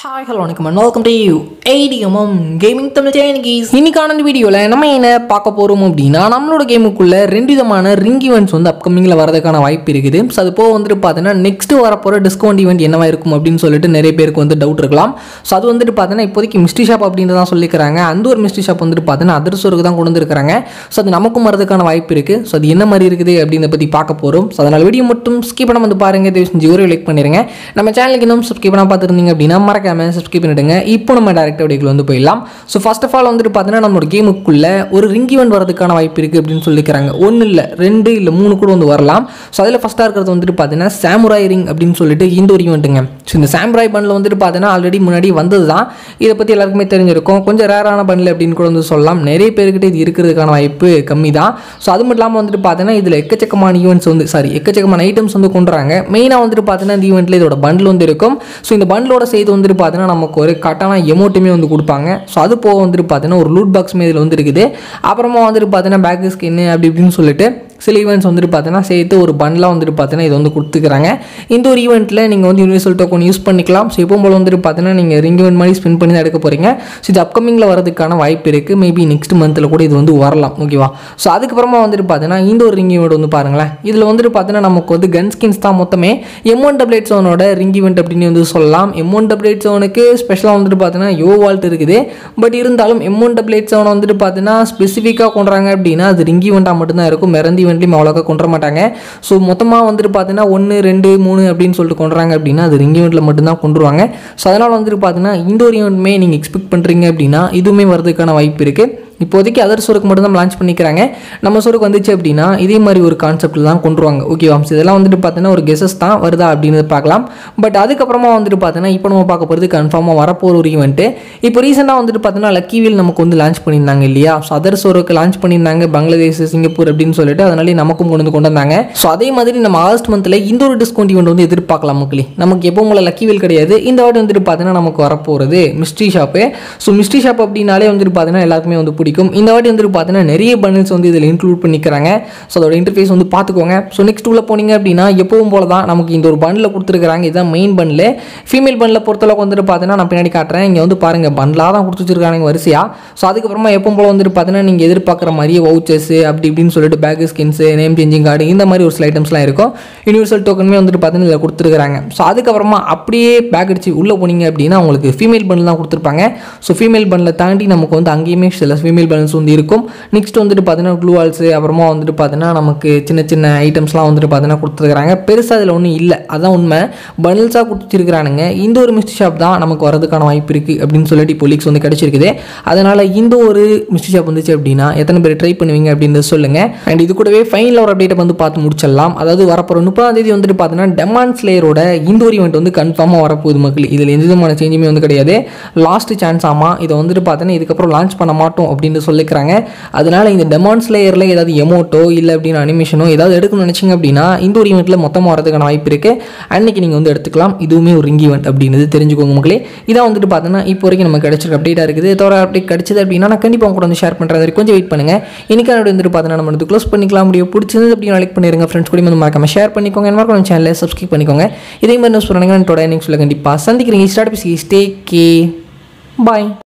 hi hello வணக்கம் and welcome to you ATMM gaming Tamil சேனகிஸ் இன்னைக்கான இந்த வீடியோவில் நம்ம என்ன பார்க்க போகிறோம் அப்படின்னா நம்மளோட கேமுக்குள்ள ரெண்டு விதமான ரிங் ஈவெண்ட்ஸ் வந்து அப்கமிங்கில் வரதுக்கான வாய்ப்பு இருக்குது ஸோ அது போக வந்துட்டு பார்த்தீங்கன்னா நெக்ஸ்ட் வரப்போகிற டிஸ்கவுண்ட் ஈவெண்ட் என்னவா இருக்கும் அப்படின்னு சொல்லிட்டு நிறைய பேருக்கு வந்து டவுட் இருக்கலாம் ஸோ அது வந்துட்டு பார்த்தீங்கன்னா இப்போதைக்கு மிஸ்ட்ரி ஷாப் அப்படின்னு தான் சொல்லிக்கிறாங்க அந்த ஒரு மிஸ்ட்ரி ஷாப் வந்துட்டு பார்த்தீங்கன்னா அதர்சோருக்கு தான் கொண்டு வந்திருக்காங்க ஸோ அது நமக்கும் வரதுக்கான வாய்ப்பு இருக்குது ஸோ அது என்ன மாதிரி இருக்குது அப்படின்றத பற்றி பார்க்க போகிறோம் ஸோ அதனால் வீடியோ மட்டும் ஸ்கிப் பண்ண வந்து பாருங்க தயவு செஞ்சு ஒரு லைக் பண்ணிடுங்க நம்ம சேனலுக்கு இன்னும் சப்ஸ்கிரைப் பண்ண பார்த்துருந்தீங்க அப்படின்னா மறக்காம சப்ஸ்கிரைப் பண்ணிடுங்க இப்போ நம்ம டேரக்ட் வீடியோக்குள்ள வந்து போயிடலாம் ஸோ ஃபர்ஸ்ட் ஆஃப் ஆல் வந்துட்டு பார்த்தீங்கன்னா நம்மளோட கேமுக்குள்ள ஒரு ரிங் ஈவெண்ட் வரதுக்கான வாய்ப்பு இருக்குது அப்படின்னு சொல்லிக்கிறாங்க ஒன்று இல்லை ரெண்டு இல்லை மூணு கூட வந்து வரலாம் ஸோ அதில் ஃபஸ்ட்டாக இருக்கிறது வந்துட்டு பார்த்தீங்கன்னா சாமுராய் ரிங் அப்படின்னு சொல்லிட்டு இந்த ஒரு ஈவெண்ட்டுங்க ஸோ இந்த சாமுராய் பண்டில் வந்துட்டு பார்த்தீங்கன்னா ஆல்ரெடி முன்னாடி வந்தது தான் இதை பற்றி எல்லாருக்குமே தெரிஞ்சிருக்கும் கொஞ்சம் ரேரான பண்டில் அப்படின்னு கூட வந்து சொல்லலாம் நிறைய பேர்கிட்ட இது இருக்கிறதுக்கான வாய்ப்பு கம்மி தான் ஸோ அது மட்டும் இல்லாமல் வந்துட்டு பார்த்தீங்கன்னா இதில் எக்கச்சக்கமான ஈவெண்ட்ஸ் வந்து சாரி எக்கச்சக்கமான ஐட்டம்ஸ் வந்து கொண்டுறாங்க மெயினாக வந்துட்டு பார்த்தீங்கன்னா இந்த ஈவெண்ட்டில் இதோட பண்டில் வந்து இருக்கும் ஸோ இந்த பண்டிலோட செய்து வந்துட்டு பார்த்தீங்கன்னா நமக்கு ஒரு கட்டான எமௌண்ட்டுமே வந்து கொடுப்பாங்க ஸோ அது போக வந்துட்டு பார்த்தீங்கன்னா ஒரு லூட் பாக்ஸுமே இதில் வந்து இருக்குது அப்புறமா வந்துட்டு பார்த்தீங்கன்னா பேக் ஸ்கின்னு அப்படி இப்படின்னு சொல்லிட்டு சில ஈவெண்ட்ஸ் வந்துட்டு பார்த்தீங்கன்னா சேர்த்து ஒரு பண்டலாக வந்துட்டு பார்த்தீங்கன்னா இது வந்து கொடுத்துக்கிறாங்க இந்த ஒரு ஈவெண்ட்டில் நீங்கள் வந்து யூனிவர்சல் டோக்கன் யூஸ் பண்ணிக்கலாம் ஸோ இப்போ போல் வந்துட்டு பார்த்தீங்கன்னா நீங்கள் ரிங் ஈவெண்ட் மாதிரி ஸ்பெண்ட் பண்ணி தான் எடுக்க போகிறீங்க ஸோ இது அப்கமிங்கில் வரதுக்கான வாய்ப்பு இருக்குது மேபி நெக்ஸ்ட் மந்தில் கூட இது வந்து வரலாம் ஓகேவா ஸோ அதுக்கப்புறமா வந்துட்டு பார்த்தீங்கன்னா இந்த ஒரு ரிங் ஈவெண்ட் வந்து பாருங்களேன் இதில் வந்துட்டு பார்த்தீங்கன்னா நமக்கு வந்து கன் ஸ்கின்ஸ் தான் மொத்தமே எம்ஒன் டப்ளேட் சோனோட ரிங் ஈவெண்ட் அப்படின்னு வந்து சொல்லலாம் எம்ஒன் டப்ளேட் சோனுக்கு ஸ்பெஷலாக வந்துட்டு பார்த்தீங்கன்னா யோ வால்ட் இருக்குது பட் இருந்தாலும் எம்ஒன் டப்ளேட் சோனை வந்துட்டு பார்த்தீங்கன்னா ஸ்பெசிஃபிக்காக கொண்டுறாங்க அப்படின்னா அது ரிங் ஈவெண்ட்டாக மட்டும்தான் இருக்கும் மெரந்தி ஈவெண்ட்லையும் அவ்வளோக்கா கொண்டு மாட்டாங்க ஸோ மொத்தமாக வந்துட்டு பார்த்தீங்கன்னா ஒன்று ரெண்டு மூணு அப்படின்னு சொல்லிட்டு கொண்டுறாங்க அப்படின்னா அது ரிங் ஈவெண்ட்டில் மட்டும்தான் கொண்டுருவாங்க ஸோ அதனால் வந்துட்டு பார்த்தீங்கன்னா இந்த ஒரு ஈவெண்ட்டுமே நீங்கள் எக்ஸ்பெக்ட் பண்ணுறீங்க அப்படின்னா இதுவுமே வரதுக்கான வாய்ப்பு இருக்குது இப்போதைக்கு அதர் சோருக்கு மட்டும் தான் லான்ச் பண்ணிக்கிறாங்க நம்ம சோருக்கு வந்துச்சு அப்படின்னா இதே மாதிரி ஒரு கான்செப்ட்டில் தான் கொண்டுருவாங்க ஓகேவா ஸோ இதெல்லாம் வந்துட்டு பார்த்தீங்கன்னா ஒரு கெசஸ் தான் வருதா அப்படின்னு பார்க்கலாம் பட் அதுக்கப்புறமா வந்துட்டு பார்த்தீங்கன்னா இப்போ நம்ம பார்க்க போகிறது கன்ஃபார்மாக வரப்போகிற ஒரு ஈவெண்ட்டு இப்போ ரீசெண்டாக வந்துட்டு பார்த்தீங்கன்னா லக்கி வீல் நமக்கு வந்து லான்ச் பண்ணியிருந்தாங்க இல்லையா ஸோ அதர் சோருக்கு லான்ச் பண்ணியிருந்தாங்க பங்களாதேஷ் சிங்கப்பூர் அப்படின்னு சொல்லிட்டு அதனாலே நமக்கும் கொண்டு வந்து கொண்டு வந்தாங்க ஸோ அதே மாதிரி நம்ம ஆகஸ்ட் மந்தில் இந்த ஒரு டிஸ்கவுண்ட் ஈவெண்ட் வந்து எதிர்பார்க்கலாம் மக்களே நமக்கு எப்போ உங்களை லக்கி வீல் கிடையாது இந்த வாட்டி வந்துட்டு பார்த்தீங்கன்னா நமக்கு வரப்போகிறது mystery shop so mystery shop அப்படின்னாலே வந்துட்டு பார்த்தீங்கன்னா எல்லாருக்குமே வந்து பிடிக்கும் இந்த வாட்டி வந்துட்டு பார்த்தீங்கன்னா நிறைய பண்டில்ஸ் வந்து இதில் இன்க்ளூட் பண்ணிக்கிறாங்க ஸோ அதோட இன்டர்ஃபேஸ் வந்து பார்த்துக்கோங்க ஸோ நெக்ஸ்ட் உள்ள போனீங்க அப்படின்னா எப்பவும் போல தான் நமக்கு இந்த ஒரு பண்டில் கொடுத்துருக்காங்க இதுதான் மெயின் பண்டில் ஃபீமேல் பண்டில் பொறுத்தளவுக்கு வந்துட்டு பார்த்தீங்கன்னா நான் பின்னாடி காட்டுறேன் இங்கே வந்து பாருங்கள் பண்டிலாக தான் கொடுத்து வச்சிருக்காங்க வரிசையாக ஸோ அதுக்கப்புறமா எப்பவும் போல வந்துட்டு பார்த்தீங்கன்னா நீங்கள் எதிர்பார்க்குற மாதிரியே வவுச்சர்ஸ் அப்படி இப்படின்னு சொல்லிட்டு pack skins name changing card இந்த மாதிரி ஒரு சில ஐட்டம்ஸ்லாம் இருக்கும் யூனிவர்சல் டோக்கனுமே வந்துட்டு பார்த்தீங்கன்னா இதில் கொடுத்துருக்காங்க ஸோ அதுக்கப்புறமா அப்படியே பேக் அடிச்சு உள்ளே போனீங்க அப்படின்னா உங்களுக்கு ஃபீமேல் பண்டில் தான் கொடுத்துருப்பாங்க ஸோ ஃபீமேல் பண்டில் தாண்டி நமக்கு வந்து அங்கேயுமே சில ஃபீமேல் பண்டில்ஸ் வந்து இருக்கும் நெக்ஸ்ட் வந்துட்டு பார்த்தீங்கன்னா க்ளூ வால்ஸு அப்புறமா வந்துட்டு பார்த்தீங்கன்னா நமக்கு சின்ன சின்ன ஐட்டம்ஸ்லாம் வந்துட்டு பார்த்தீங்கன்னா கொடுத்துருக்காங்க பெருசாக அதில் ஒன்றும் இல்லை அதான் உண்மை பண்டில்ஸாக கொடுத்துருக்கானுங்க இந்த ஒரு மிஸ்டி ஷாப் தான் நமக்கு வரதுக்கான வாய்ப்பு இருக்குது அப்படின்னு சொல்லிட்டு இப்போ லீக்ஸ் வந்து கிடச்சிருக்குது அதனால் இந்த ஒரு மிஸ்டி ஷாப் வந்துச்சு அப்படின்னா எத்தனை பேர் ட்ரை பண்ணுவீங்க அப்படின்றத சொல்லுங்கள் அண்ட் இது கூடவே ஃபைனல் ஒரு அப்டேட்டை வந்து பார்த்து முடிச்சிடலாம் அதாவது வரப்போகிற முப்பதாம் தேதி வந்துட்டு பார்த்தீங்கன்னா டெமான் ஸ்லேயரோட இந்த ஒரு ஈவெண்ட் வந்து கன்ஃபார்மாக வரப்போகுது மக்கள் இதில் எந்த விதமான சேஞ்சுமே வந்து கிடையாது லாஸ்ட் சான்ஸ் ஆமாம் இதை வந்துட்டு பார்த்தீங்கன்னா இதுக்கப்புறம் லான்ச் பண்ண மாட்டோம் அப்படின்னு சொல்லிக்கிறாங்க அதனால் இந்த டெமான்ஸ் லேயரில் ஏதாவது எமோட்டோ இல்லை அப்படின்னு அனிமேஷனோ ஏதாவது எடுக்கணும்னு நினச்சிங்க அப்படின்னா இந்த ஒரு ஈவெண்ட்டில் மொத்தமாக வரதுக்கான வாய்ப்பு இருக்குது அன்றைக்கி நீங்கள் வந்து எடுத்துக்கலாம் இதுவுமே ஒரு ரிங் ஈவெண்ட் அப்படின்றது தெரிஞ்சுக்கோங்க மக்களே இதான் வந்துட்டு பார்த்தீங்கன்னா இப்போ வரைக்கும் நம்ம கிடச்சிருக்க அப்டேட்டாக இருக்குது தவிர அப்டேட் கிடச்சது அப்படின்னா நான் கண்டிப்பாக உங்க கூட வந்து ஷேர் பண்ணுறது வரைக்கும் கொஞ்சம் வெயிட் பண்ணுங்கள் இன்னைக்கு வந்துட்டு பார்த்தீங்கன்னா நம்ம வந்து க்ளோஸ் பண்ணிக்கலாம் முடியும் பிடிச்சது அப்படின்னு லைக் பண்ணிருங்க ஃப்ரெண்ட்ஸ் கூட வந்து மறக்காம ஷேர் பண்ணிக்கோங்க என்ன மாதிரி சேனலை சப்ஸ்கிரைப் பண்ணிக்கோங்க இதே மாதிரி நியூஸ் பண்ணுங்க தொடர் நெக்ஸ்ட்டில் கண்டிப்பாக சந்திக்கிறீங்க ஸ்டார்ட் பிசி ஸ்டே கே பாய்